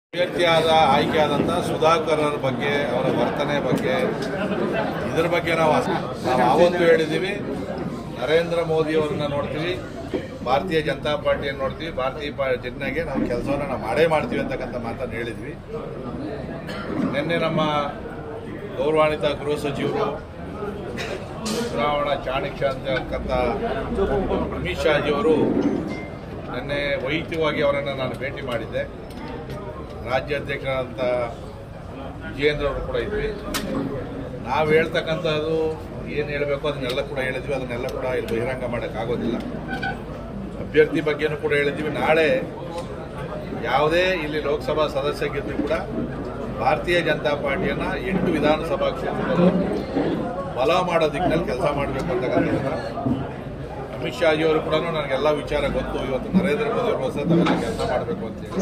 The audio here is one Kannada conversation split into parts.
ಅಭ್ಯರ್ಥಿಯಾದ ಆಯ್ಕೆಯಾದಂಥ ಸುಧಾಕರ್ ಅವರ ಬಗ್ಗೆ ಅವರ ವರ್ತನೆ ಬಗ್ಗೆ ಇದರ ಬಗ್ಗೆ ನಾವು ನಾವು ಆವತ್ತು ಹೇಳಿದ್ದೀವಿ ನರೇಂದ್ರ ಮೋದಿ ಅವರನ್ನ ನೋಡ್ತೀವಿ ಭಾರತೀಯ ಜನತಾ ಪಾರ್ಟಿಯನ್ನು ನೋಡ್ತೀವಿ ಭಾರತೀಯ ಪಾ ಜನತೆಗೆ ನಾವು ಕೆಲಸವನ್ನು ನಾವು ಮಾಡೇ ಮಾಡ್ತೀವಿ ಅಂತಕ್ಕಂಥ ಮಾತನ್ನು ಹೇಳಿದ್ವಿ ನಿನ್ನೆ ನಮ್ಮ ಗೌರವಾನ್ವಿತ ಗೃಹ ಸಚಿವರು ಚುನಾವಣಾ ಚಾಣಕ್ಯ ಅಂತಕ್ಕಂಥ ಅಮಿತ್ ಶಾಜಿಯವರು ನಿನ್ನೆ ವೈಯಕ್ತಿಕವಾಗಿ ಅವರನ್ನು ನಾನು ಭೇಟಿ ಮಾಡಿದ್ದೆ ರಾಜ್ಯಾಧ್ಯಕ್ಷರಾದಂಥ ವಿಜಯೇಂದ್ರ ಅವರು ಕೂಡ ಇದ್ವಿ ನಾವು ಹೇಳ್ತಕ್ಕಂಥದ್ದು ಏನು ಹೇಳಬೇಕು ಅದನ್ನೆಲ್ಲ ಕೂಡ ಹೇಳಿದ್ವಿ ಅದನ್ನೆಲ್ಲ ಕೂಡ ಇಲ್ಲಿ ಬಹಿರಂಗ ಮಾಡೋಕ್ಕಾಗೋದಿಲ್ಲ ಅಭ್ಯರ್ಥಿ ಬಗ್ಗೆನೂ ಕೂಡ ಹೇಳಿದ್ವಿ ನಾಳೆ ಯಾವುದೇ ಇಲ್ಲಿ ಲೋಕಸಭಾ ಸದಸ್ಯ ಗೆದ್ದು ಕೂಡ ಭಾರತೀಯ ಜನತಾ ಪಾರ್ಟಿಯನ್ನು ಎಂಟು ವಿಧಾನಸಭಾ ಕ್ಷೇತ್ರದಲ್ಲೂ ಬಲ ಮಾಡೋ ದಿಕ್ಕಿನಲ್ಲಿ ಕೆಲಸ ಮಾಡಬೇಕು ಅಂತಕ್ಕಂಥದ್ದನ್ನು ಅಮಿತ್ ಶಾಜಿಯವರು ಕೂಡ ನನಗೆಲ್ಲ ವಿಚಾರ ಗೊತ್ತು ಇವತ್ತು ನರೇಂದ್ರ ಮೋದಿ ಅವರು ಹೊಸ ತಾವೆಲ್ಲ ಕೆಲಸ ಮಾಡಬೇಕು ಅಂತೇಳಿ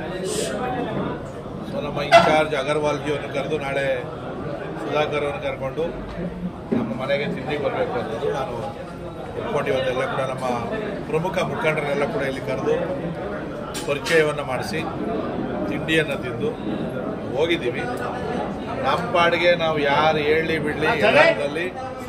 ಸೊ ನಮ್ಮ ಇನ್ಚಾರ್ಜ್ ಅಗರ್ವಾಲ್ಜಿ ಅವ್ರನ್ನ ಕರೆದು ನಾಳೆ ಸುಧಾಕರ್ ಅವ್ರನ್ನ ಕರ್ಕೊಂಡು ನಮ್ಮ ಮನೆಗೆ ತಿಂಡಿಗೆ ಬರಬೇಕು ಅನ್ನೋದು ನಾನು ಒಪ್ಕೊಂಡು ಇವತ್ತೆಲ್ಲ ಕೂಡ ನಮ್ಮ ಪ್ರಮುಖ ಮುಖಂಡರನ್ನೆಲ್ಲ ಕೂಡ ಇಲ್ಲಿ ಕರೆದು ಪರಿಚಯವನ್ನು ಮಾಡಿಸಿ ತಿಂಡಿಯನ್ನು ತಿಂದು ಹೋಗಿದ್ದೀವಿ ನಮ್ಮ ಪಾಡಿಗೆ ನಾವು ಯಾರು ಹೇಳಿ ಬಿಡಲಿ ಎಲ್ಲದಲ್ಲಿ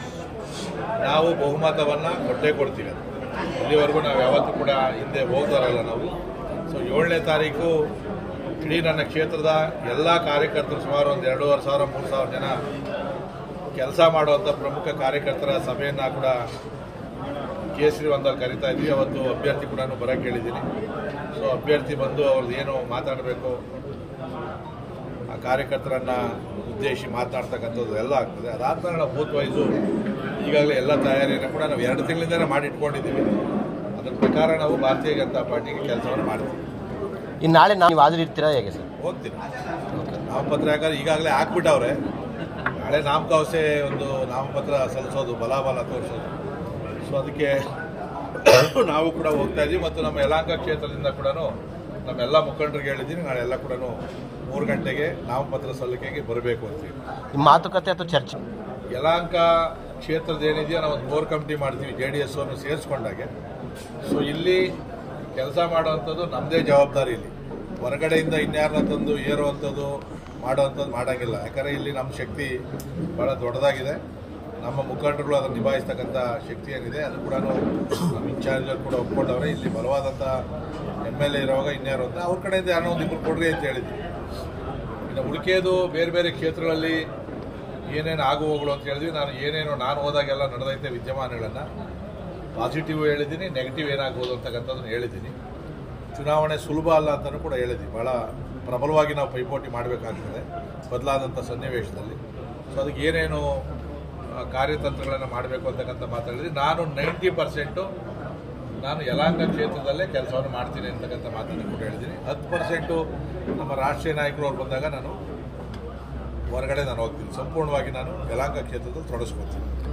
ನಾವು ಬಹುಮತವನ್ನು ಕೊಟ್ಟೇ ಕೊಡ್ತೀವಿ ಅದು ಇಲ್ಲಿವರೆಗೂ ನಾವು ಯಾವತ್ತೂ ಕೂಡ ಹಿಂದೆ ಹೋಗ್ತಾರಲ್ಲ ನಾವು ಸೊ ಏಳನೇ ತಾರೀಕು ಇಡೀ ನನ್ನ ಕ್ಷೇತ್ರದ ಎಲ್ಲ ಕಾರ್ಯಕರ್ತರು ಸುಮಾರು ಒಂದು ಎರಡೂವರೆ ಸಾವಿರ ಮೂರು ಸಾವಿರ ಜನ ಕೆಲಸ ಮಾಡುವಂಥ ಪ್ರಮುಖ ಕಾರ್ಯಕರ್ತರ ಸಭೆಯನ್ನು ಕೂಡ ಕೇಸರಿ ಒಂದಲ್ಲಿ ಕರಿತಾ ಇದ್ವಿ ಅವತ್ತು ಅಭ್ಯರ್ಥಿ ಕೂಡ ಬರೋಕ್ಕೆ ಹೇಳಿದ್ದೀನಿ ಸೊ ಅಭ್ಯರ್ಥಿ ಬಂದು ಅವ್ರದ್ದು ಏನು ಮಾತಾಡಬೇಕು ಆ ಕಾರ್ಯಕರ್ತರನ್ನ ಉದ್ದೇಶಿ ಮಾತನಾಡ್ತಕ್ಕಂಥದ್ದು ಎಲ್ಲ ಆಗ್ತದೆ ಅದಾದ ನಾವು ಬೂತ್ ವೈಸು ಈಗಾಗಲೇ ಎಲ್ಲ ತಯಾರಿಯನ್ನು ಕೂಡ ನಾವು ಎರಡು ತಿಂಗಳಿಂದಲೇ ಮಾಡಿ ಇಟ್ಕೊಂಡಿದ್ದೀವಿ ಅದರ ಪ್ರಕಾರ ನಾವು ಭಾರತೀಯ ಜನತಾ ಪಾರ್ಟಿಗೆ ಕೆಲಸವನ್ನು ಮಾಡ್ತೀವಿ ಇನ್ನು ನಾಳೆ ನಾವು ಹಾಜರಿರ್ತೀರಾ ಹೇಗೆ ಸರ್ ಹೋಗ್ತೀನಿ ನಾಮಪತ್ರ ಯಾಕಂದ್ರೆ ಈಗಾಗಲೇ ಹಾಕ್ಬಿಟ್ಟವ್ರೆ ನಾಳೆ ನಾಮಕಾವಸೆ ಒಂದು ನಾಮಪತ್ರ ಸಲ್ಲಿಸೋದು ಬಲಾಬಲ ತೋರಿಸೋದು ಸೊ ಅದಕ್ಕೆ ನಾವು ಕೂಡ ಹೋಗ್ತಾ ಇದ್ದೀವಿ ಮತ್ತು ನಮ್ಮ ಯಲಾಂಕ ಕ್ಷೇತ್ರದಿಂದ ಕೂಡ ನಮ್ಮೆಲ್ಲ ಮುಖಂಡರಿಗೆ ಹೇಳಿದ್ದೀನಿ ನಾಳೆ ಎಲ್ಲ ಕೂಡ ಮೂರು ಗಂಟೆಗೆ ನಾಮಪತ್ರ ಸಲ್ಲಿಕೆಗೆ ಬರಬೇಕು ಅಂತೀವಿ ನಿಮ್ಮ ಮಾತುಕತೆ ಅಥವಾ ಚರ್ಚೆ ಯಲಾಂಕ ಕ್ಷೇತ್ರದ ಏನಿದೆಯೋ ನಾವು ಒಂದು ಕೋರ್ ಕಮಿಟಿ ಮಾಡ್ತೀವಿ ಜೆ ಡಿ ಎಸ್ ಅನ್ನು ಸೇರಿಸ್ಕೊಂಡಾಗೆ ಸೊ ಇಲ್ಲಿ ಕೆಲಸ ಮಾಡುವಂಥದ್ದು ನಮ್ಮದೇ ಜವಾಬ್ದಾರಿ ಇಲ್ಲಿ ಹೊರಗಡೆಯಿಂದ ಇನ್ಯಾರನ್ನ ತಂದು ಏರುವಂಥದ್ದು ಮಾಡುವಂಥದ್ದು ಮಾಡೋಂಗಿಲ್ಲ ಯಾಕಂದರೆ ಇಲ್ಲಿ ನಮ್ಮ ಶಕ್ತಿ ಭಾಳ ದೊಡ್ಡದಾಗಿದೆ ನಮ್ಮ ಮುಖಂಡರು ಅದನ್ನು ನಿಭಾಯಿಸ್ತಕ್ಕಂಥ ಶಕ್ತಿ ಏನಿದೆ ಅದು ಕೂಡ ನಮ್ಮ ಇನ್ಚಾರ್ಜರ್ ಕೂಡ ಒಪ್ಕೊಂಡವ್ರೆ ಇಲ್ಲಿ ಬಲವಾದಂಥ ಎಮ್ ಎಲ್ ಎ ಇರುವಾಗ ಇನ್ಯಾರು ಅಂತ ಅವ್ರ ಕಡೆಯಿಂದ ಯಾರೋ ಒಂದು ಇಬ್ಬರು ಕೊಡ್ರಿ ಅಂತ ಹೇಳಿದ್ವಿ ಇನ್ನು ಉಳಿಕೆಯದು ಬೇರೆ ಬೇರೆ ಕ್ಷೇತ್ರಗಳಲ್ಲಿ ಏನೇನು ಆಗುವಗಳು ಅಂತ ಹೇಳಿದ್ವಿ ನಾನು ಏನೇನು ನಾನು ಹೋದಾಗೆಲ್ಲ ನಡೆದೈತೆ ವಿದ್ಯಮಾನಗಳನ್ನು ಪಾಸಿಟಿವ್ ಹೇಳಿದ್ದೀನಿ ನೆಗೆಟಿವ್ ಏನಾಗ್ಬೋದು ಅಂತಕ್ಕಂಥದ್ದನ್ನು ಹೇಳಿದ್ದೀನಿ ಚುನಾವಣೆ ಸುಲಭ ಅಲ್ಲ ಅಂತಲೂ ಕೂಡ ಹೇಳಿದ್ವಿ ಭಾಳ ಪ್ರಬಲವಾಗಿ ನಾವು ಪೈಪೋಟಿ ಮಾಡಬೇಕಾಗ್ತದೆ ಬದಲಾದಂಥ ಸನ್ನಿವೇಶದಲ್ಲಿ ಸೊ ಅದಕ್ಕೆ ಏನೇನು ಆ, ಕಾರ್ಯತಂತ್ರಗಳನ್ನು ಮಾಡಬೇಕು ಅಂತಕ್ಕಂಥ ಮಾತಾಡಿದ್ವಿ ನಾನು ನೈಂಟಿ ಪರ್ಸೆಂಟು ನಾನು ಯಲಾಂಗ ಕ್ಷೇತ್ರದಲ್ಲೇ ಕೆಲಸವನ್ನು ಮಾಡ್ತೀನಿ ಅಂತಕ್ಕಂಥ ಮಾತನ್ನು ಕೂಡ ಹೇಳಿದ್ದೀನಿ ಹತ್ತು ಪರ್ಸೆಂಟು ನಮ್ಮ ರಾಷ್ಟ್ರೀಯ ನಾಯಕರು ಅವ್ರು ಬಂದಾಗ ನಾನು ಹೊರಗಡೆ ನಾನು ಹೋಗ್ತೀನಿ ಸಂಪೂರ್ಣವಾಗಿ ನಾನು ಯಲಾಂಗ ಕ್ಷೇತ್ರದಲ್ಲಿ ತೊಡಸ್ಕೊತೀನಿ